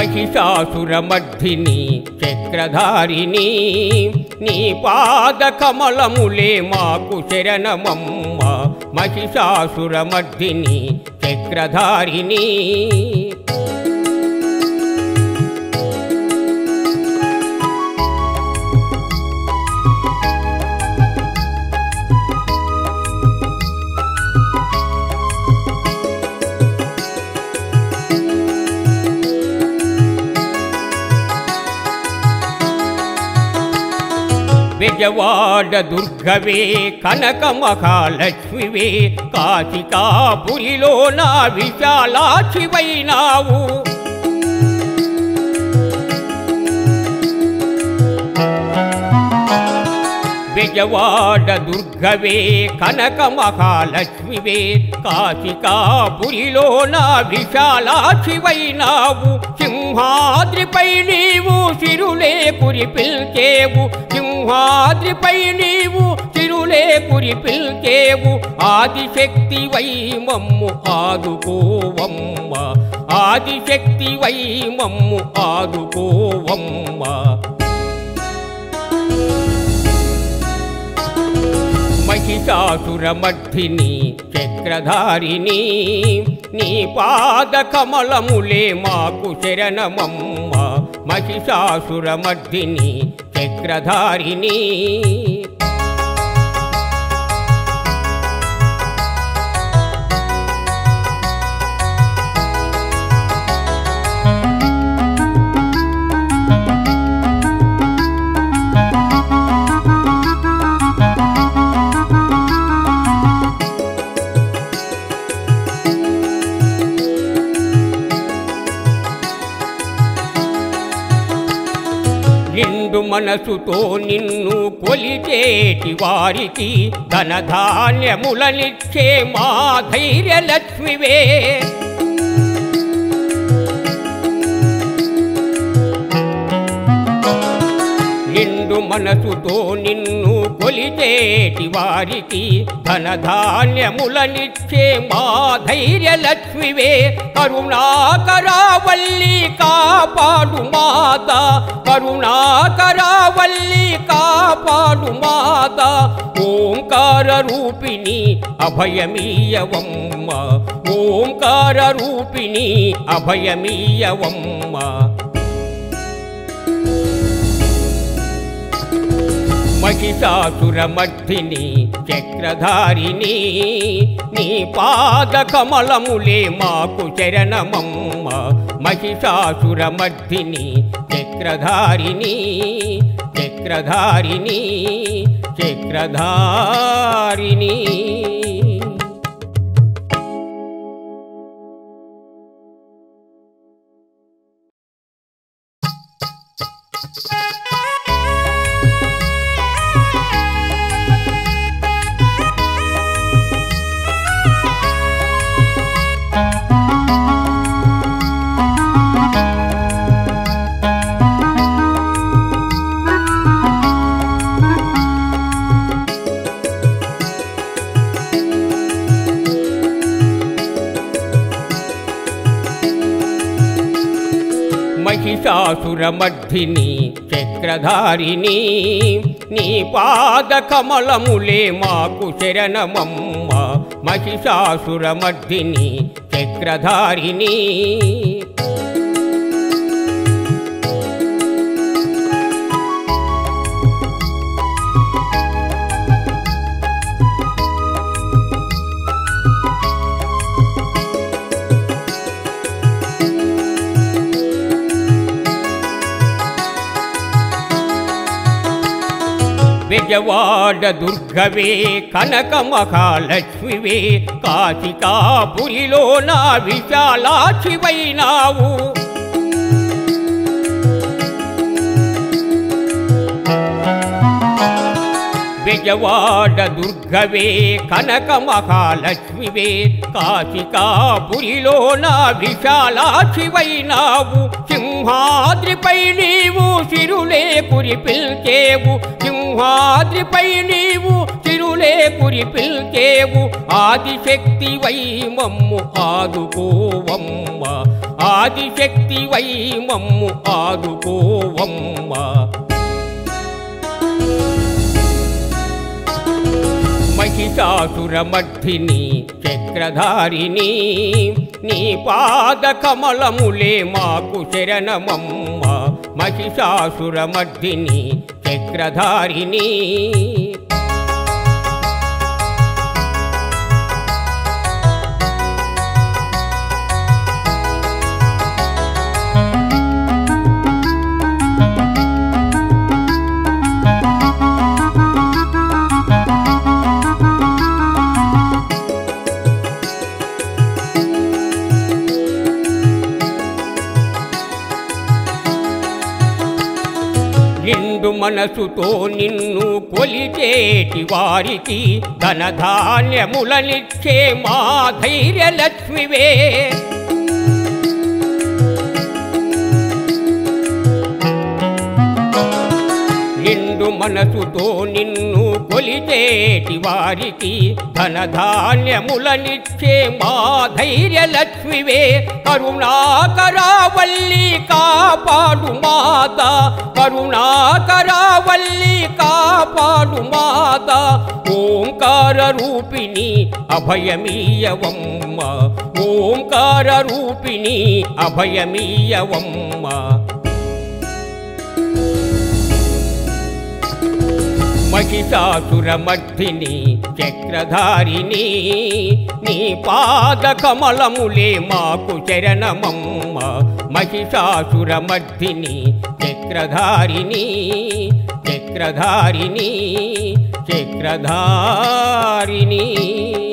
మహిషాసురమర్ధిని చక్రధారిణి నీ పాద కమలములే మాకు శరణమమ్మ మహిషాసురమర్ధిని చక్రధారిణి విజవాడ దుర్గవే కనక మహాలక్ష్మివే కాశికాపురిలో నా విశాలాక్షివైనావు విజవాడ దుర్గవే కనక మహాలక్ష్మివే కాశికాపురిలో నా విశాలాక్షివైనావు సింహాద్రిపై నీవు సిరులే కురిపిల్చేవు సింహాద్రిపై నీవు సిరులే కురిపిల్చేవు ఆదిశక్తి వై మమ్ము ఆదుకోవమ్మ ఆదిశక్తి వై మమ్ము ఆదుకోవమ్మ మహిషాసురమర్ధిని చక్రధారిణి నీ పాద కమలములే మాకు శరణమమ్మ మహిషాసురమర్ధిని చక్రధారిణి నిండు మనసుతో నిన్ను కొలిచేటి వారికి ధనధాన్యములనిచ్చే మా ధైర్యలక్ష్మివే నిండు మనసుతో నిన్ను కొలిచేటి వారికి ధనధాన్యములనిచ్చే మా ధైర్యలక్ష్మివే కరుణాకరావల్లి కాపాడు మాత కరుణాకరావల్లి కాపాడు మాత ఓంకార రూపిణి అభయమీయవమ్మ ఓంకార రూపిణి అభయమీయవమ్మ మహిషాసురమర్ధిని చక్రధారిణి నీ పాద కమలములే మాకు శరణమమ్మ మహిషాసురమర్ధిని చక్రధారిణి చక్రధారిణి చక్రధారిణి మహిషాసురమర్ధిని చక్రధారిణి నీ పాద కమలములే మాకు శరణమమ్మ మహిషాసురమర్ధిని చక్రధారిణి విజవాడ దుర్గవే కనక మహాలక్ష్మివే కాశికాపురిలో నా విశాలాక్షివైనావు విజవాడ దుర్గవే కనక మహాలక్ష్మివే కాశికాపురిలో నా విశాలాక్షివైనావు సింహాద్రిపై నీవు సిరులే కురిపిల్చేవు సింహాద్రిపై నీవు సిరులే కురిపిల్చేవు ఆదిశక్తి వై మమ్ము ఆదుకోవమ్మ ఆదిశక్తి వై మమ్ము ఆదుకోవమ్మ మహిషాసురమర్ధిని చక్రధారిణి నీ పాద కమలములే మాకు శరణమమ్మ మహిషాసురమర్ధిని చక్రధారిణి నిండు మనసుతో నిన్ను కొలిచేటి వారికి ధనధాన్యములనిచ్చే మా ధైర్యలక్ష్మివే నిండు మనసుతో నిన్ను కొలిచేటి వారికి ధనధాన్యములనిచ్చే మా ధైర్యలక్ష్మివే కరుణాకరావల్లి కాపాడు మాత కరుణాకరావల్లి కాపాడు మాత ఓంకార రూపిణి అభయమీయవమ్మ ఓంకార రూపిణి అభయమీయవమ్మ మహిషాసురమర్ధిని చక్రధారిణి నీ పాద కమలములే మాకు చరణమమ్మ మహిషాసురమర్ధిని చక్రధారిణి చక్రధారిణి చక్రధారిణి